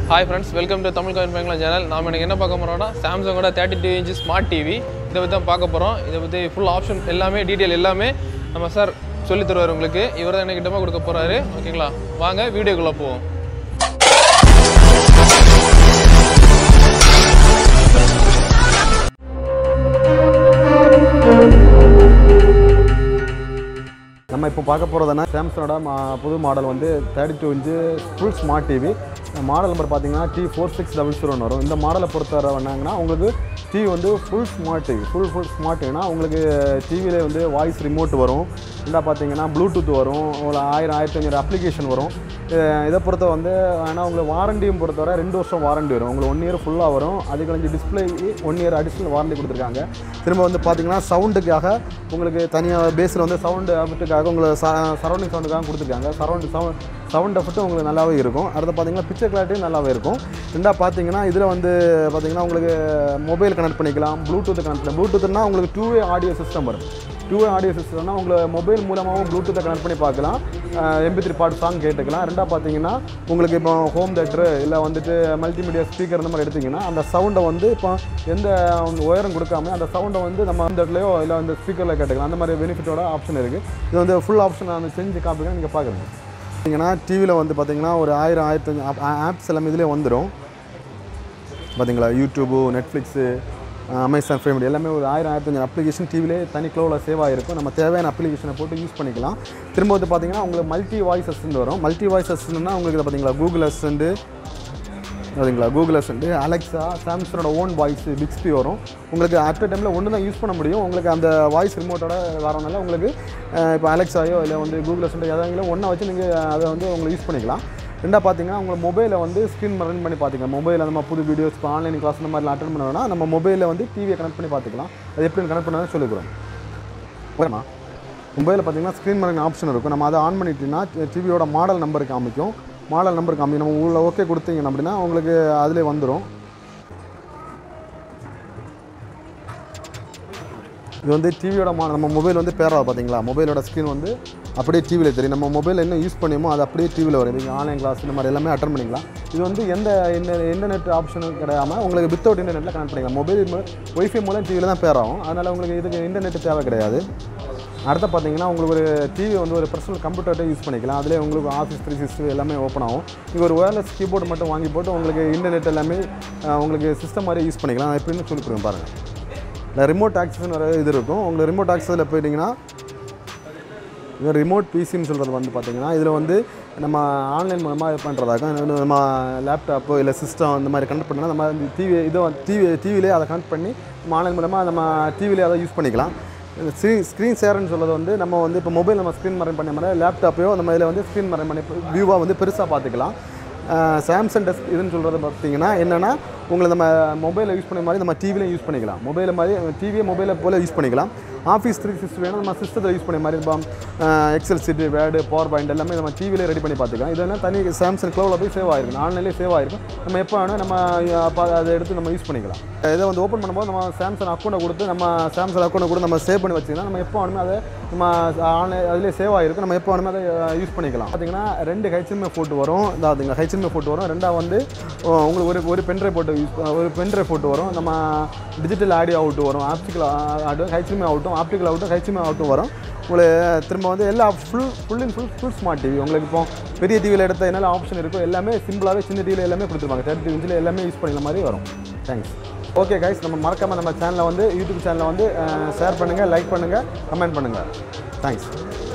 hi friends welcome to Tamil coin பேங்க்லாம் channel நாம் எனக்கு என்ன பார்க்க போகிறோம்னா சாம்சங்கோட thirty two inch smart TV இதை பற்றி தான் பார்க்க போகிறோம் இதை பற்றி ஃபுல் ஆப்ஷன் எல்லாமே டீட்டெயில் எல்லாமே நம்ம சார் சொல்லி தருவார் உங்களுக்கு இவர் தான் எனக்கு டெமோ கொடுக்க போகிறாரு ஓகேங்களா வாங்க வீடியோக்குள்ளே போவோம் நம்ம இப்போ பார்க்க போகிறதுனா சாம்சங்கோட புது மாடல் வந்து thirty two inch full smart TV model number பார்த்தீங்கன்னா டி ஃபோர் சிக்ஸ் டபுள் ஜீரோன்னு வரும் இந்த மாடலை பொறுத்தவரை என்னங்கன்னா உங்களுக்கு டிவி வந்து full smart TV full full smart டிவினா உங்களுக்கு டிவியில் வந்து வாய்ஸ் ரிமோட் வரும் இல்லை பார்த்தீங்கன்னா ப்ளூடூத் வரும் ஒரு ஆயிரம் ஆயிரத்தி ஐநூறு அப்ளிகேஷன் வரும் இதை- இதை பொறுத்த வந்து ஆனால் உங்களுக்கு வாரண்டியும் பொறுத்தவரை ரெண்டு வருஷம் வாரண்டி வரும் உங்களுக்கு ஒன் இயர் ஃபுல்லாக வரும் அது கழிஞ்சு display one year additional warranty கொடுத்துருக்காங்க திரும்ப வந்து பார்த்தீங்கன்னா சவுண்டுக்காக உங்களுக்கு தனியாக பேஸில் வந்து சவுண்டு எஃபெக்ட்டுக்காக உங்களுக்கு சரௌண்டிங் சவுண்டுக்காக கொடுத்துருக்காங்க சரௌண்ட் சவுண்ட் சவுண்ட் எஃபெக்ட்டும் உங்களுக்கு நல்லாவே இருக்கும் அடுத்து பார்த்தீங்கன்னா பிக்சர் கிளாரிட்டியும் நல்லாவே இருக்கும் ரெண்டாக பார்த்தீங்கன்னா இதில் வந்து பார்த்தீங்கன்னா உங்களுக்கு மொபைல் கனெக்ட் பண்ணிக்கலாம் ப்ளூடூத் கனெக்ட் பண்ணி ப்ளூடூத்னா உங்களுக்கு டூ வே ஆடியோ சிஸ்டம் வரும் டூ வே ஆடியோ சிஸ்டம்னா உங்களை மொபைல் மூலமாகவும் ப்ளூடூத்தை கனெக்ட் பண்ணி பார்க்கலாம் எம்பி த்ரீ பாட்டு சாங் கேட்டுக்கலாம் ரெண்டாக பார்த்தீங்கன்னா உங்களுக்கு இப்போ ஹோம் தேட்டரு இல்லை வந்துட்டு மல்டிமீடியா ஸ்பீக்கர் இந்த மாதிரி எடுத்தீங்கன்னா அந்த சவுண்டை வந்து இப்போ எந்த உயரம் கொடுக்காம அந்த சவுண்டை வந்து நம்ம அந்த இடத்துலையோ இல்லை அந்த ஸ்பீக்கரில் கேட்டுக்கலாம் அந்த மாதிரி பெனிஃபிட்டோட ஆப்ஷன் இருக்குது இது வந்து ஃபுல் ஆப்ஷன் அந்த செஞ்சு காப்பிக்க நீங்கள் பார்க்குறீங்க பார்த்தீங்கன்னா டிவியில் வந்து பார்த்தீங்கன்னா ஒரு ஆயிரம் ஆயிரத்தி ஆப்ஸ் எல்லாமே இதிலே வந்துடும் பார்த்தீங்களா யூடியூபு நெட்ஃப்ளிக்ஸு அமேசான் ஃபேமிலி எல்லாமே ஒரு ஆயிரம் ஆயிரத்தஞ்சு அப்ளிகேஷன் டிவிலே தனி க்ளோவில் சேவ் ஆகிருக்கும் நம்ம தேவையான அப்ளிகேஷனை போட்டு யூஸ் பண்ணிக்கலாம் திரும்ப வந்து பார்த்தீங்கன்னா உங்களுக்கு மல்டி வாய்ஸ் அசிஸ்டன்ட் வரும் மல்டி வாய்ஸ் அசிஸ்டன்ட்னா உங்களுக்கு இதை பார்த்தீங்களா கூகுள் அசிஸ்டண்ட்டு பார்த்தீங்களா கூகுள் அசிஸ்டன்ட் அலெக்ஸா சாம்சங்கோட ஓன் வாய்ஸ் பிக்ஸ்பி வரும் உங்களுக்கு அட் அ டைமில் ஒன்று தான் யூஸ் பண்ண முடியும் உங்களுக்கு அந்த வாய்ஸ் ரிமோட்டோட வரனால உங்களுக்கு அஹ், இப்போ அலெக்ஸாயோ இல்லை வந்து கூகுள் அசிஸ்டன்ட் எதாவது ஒன்றா வச்சு நீங்கள் அதை வந்து உங்களுக்கு யூஸ் பண்ணிக்கலாம் ரெண்டா பார்த்தீங்கன்னா உங்கள் மொபைலை வந்து ஸ்க்ரீன் ரன் பண்ணி பார்த்துக்கலாம் மொபைல் அந்த மாதிரி புது வீடியோஸ் இப்போ ஆன்லைன் கிளாஸ் இந்த மாதிரிலாம் அட்டன் பண்ணோம்னா நம்ம மொபைலில் வந்து டிவியை கனெக்ட் பண்ணி பார்த்துக்கலாம் அது எப்படி கனெக்ட் பண்ணாலும் சொல்லிக்கிறோம் ஓகேம்மா மொபைலில் பார்த்தீங்கன்னா ஸ்க்ரீன் மரங்க ஆப்ஷன் இருக்கும் நம்ம அதை ஆன் பண்ணிட்டீங்கன்னா டிவியோட மாடல் நம்பர் காமிக்கும் மாடல் நம்பர் காமிக்கும் நம்ம உள்ள ஓகே கொடுத்தீங்க அப்படின்னா உங்களுக்கு அதிலே வந்துடும் இது வந்து டிவியோட மா நம்ம மொபைல் வந்து பேராக பார்த்தீங்களா மொபைலோட ஸ்க்ரீன் வந்து அப்படியே டிவியில் தெரியும் நம்ம மொபைல் என்ன யூஸ் பண்ணியுமோ அது அப்படியே டிவியில் வரும் நீங்கள் ஆன்லைன் கிளாஸ் இந்த மாதிரி எல்லாமே அட்டன் பண்ணிக்கலாம் இது வந்து எந்த இந்த இன்டர்நெட் ஆப்ஷனும் கிடையாமல் உங்களுக்கு வித்தவுட் இன்டர்நெட்டில் கனெக்ட் பண்ணிக்கலாம் மொபைல் ஒய்ஃபை மூலம் டிவியில் தான் பேர் ஆகும் அதனால் உங்களுக்கு இதுக்கு இன்டர்நெட் தேவை கிடையாது அடுத்து பார்த்தீங்கன்னா உங்களுக்கு ஒரு டிவி வந்து ஒரு பர்சனல் கம்ப்யூட்டர்ட்டே யூஸ் பண்ணிக்கலாம் அதிலே உங்களுக்கு ஆஃபீஸ் த்ரீ சிக்ஸ்டி எல்லாமே ஓப்பன் ஆகும் நீங்கள் ஒரு ஒயர்லெஸ் கீபோர்டு மட்டும் வாங்கி போட்டு உங்களுக்கு இன்டர்நெட் எல்லாமே அஹ், உங்களுக்கு சிஸ்டம் மாதிரி யூஸ் பண்ணிக்கலாம் அது எப்படின்னு சொல்லி கொடுங்க பாருங்கள் இல்லை ரிமோட் ஆக்சஸ்னு வர இது இருக்கும் உங்களுக்கு ரிமோட் ஆக்சஸில் போயிட்டீங்கன்னா இது ரிமோட் பிசின்னு சொல்கிறது வந்து பார்த்தீங்கன்னா இதில் வந்து நம்ம ஆன்லைன் மூலமாக இது பண்ணுறதாக்க நம்ம லேப்டாப்போ இல்லை சிஸ்டம் அந்த மாதிரி கனெக்ட் பண்ணால் நம்ம டிவி இதை டிவி டிவிலே அதை கனெக்ட் பண்ணி நம்ம ஆன்லைன் மூலமாக நம்ம டிவிலே அதை யூஸ் பண்ணிக்கலாம் ஸ்க்ரீன் ஸ்க்ரீன் ஷேர்னு சொல்கிறது வந்து நம்ம வந்து இப்போ மொபைல் நம்ம ஸ்க்ரீன் மறைன் பண்ண மாதிரி லேப்டாப்பையோ நம்ம இதில் வந்து ஸ்க்ரீன் மறைன் பண்ணி வியூவாக வந்து பெருசாக பார்த்துக்கலாம் சாம்சங் டெஸ்க் இதுன்னு சொல்கிறது பார்த்தீங்கன்னா என்னென்னா உங்களை நம்ம மொபைலில் யூஸ் பண்ண மாதிரி நம்ம டிவிலையும் யூஸ் பண்ணிக்கலாம் மொபைலில் மாதிரி டிவியை மொபைலை போல் யூஸ் பண்ணிக்கலாம் ஆஃபீஸ் த்ரீ சிக்ஸ்டி வேணும் நம்ம சிஸ்டத்தை யூஸ் பண்ண மாதிரி இப்போ Excel sheet Word PowerPoint எல்லாமே நம்ம டிவிலே ரெடி பண்ணி பார்த்துக்கலாம் இதெல்லாம் தனி சாம்சங் க்ளோவில் போய் சேவ் ஆகிருக்கும் ஆன்லைன்லேயே சேவ் ஆகிருக்கும் நம்ம எப்போ வேணும் நம்ம அப்போ அதை எடுத்து நம்ம யூஸ் பண்ணிக்கலாம் இதை வந்து ஓப்பன் பண்ணும்போது நம்ம சாம்சங் அக்கௌண்ட்டை கொடுத்து நம்ம சாம்சங் அக்கௌண்ட்டை கூட நம்ம சேவ் பண்ணி வச்சுக்கலாம் நம்ம எப்போ வேணுமோ அதை நம்ம ஆன்லைன் அதிலே சேவ் ஆகிருக்கும் நம்ம எப்போ வேணுமோ அதை யூஸ் பண்ணிக்கலாம் பார்த்தீங்கன்னா ரெண்டு ஹெச்எம்ஏ ஃபோட்டோ வரும் இதாதுங்க ஹெச்எம்ஏ ஃபோட்டோ வரும் ரெண்டாவது வந்து ஓ, உங்களுக்கு ஒரு ஒரு பென்ட்ரைவ் போட்டு யூஸ் ஒரு பென்ட்ரைவ் ஃபோட்டோ வரும் நம்ம டிஜிட்டல் ஆடியோ அவுட் வரும் ஆப்டிக்கல் ஆடியோ ஹெச்எம்ஏ அவுட்டும் ஆப்டிக்கல் அவுட்டும் ஹெச்எம்ஏ அவுட்டும் வரும் உங்களுக்கு திரும்ப வந்து எல்லா full full and full full smart TV உங்களுக்கு இப்போ பெரிய டிவியில் எடுத்த என்னென்ன ஆப்ஷன் இருக்கோ எல்லாமே சிம்பிளாகவே சின்ன டிவியில் எல்லாமே கொடுத்துருப்பாங்க தேர்ட்டி இன்ச்சில் எல்லாமே யூஸ் பண்ணிக்கிற மாதிரி வரும் தேங்க்ஸ் ஓகே கைஸ் நம்ம மறக்காமல் நம்ம சேனலை வந்து யூடியூப் சேனலை வந்து ஷேர் பண்ணுங்கள் லைக் பண்ணுங்கள் கமெண்ட் பண்ணுங்கள் தேங்க்ஸ்